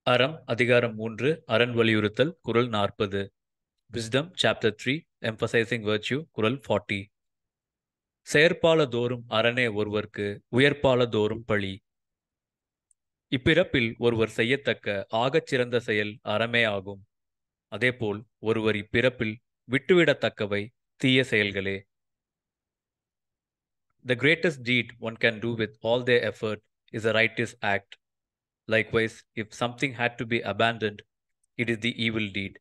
அறம் அதிகாரம் மூன்று அரண் வலியுறுத்தல் குரல் நாற்பது wisdom chapter three emphasizing virtue குரல் ஃபார்ட்டி செயற்பால தோறும் அரணே ஒருவர்க்கு உயர்ப்பால தோறும் பழி இப்பிறப்பில் ஒருவர் செய்யத்தக்க ஆகச் சிறந்த செயல் அறமே ஆகும் அதேபோல் ஒருவர் இப்பிறப்பில் விட்டுவிடத்தக்கவை தீய செயல்களே The greatest deed one can do with all their effort is a righteous act. Likewise, if something had to be abandoned, it is the evil deed.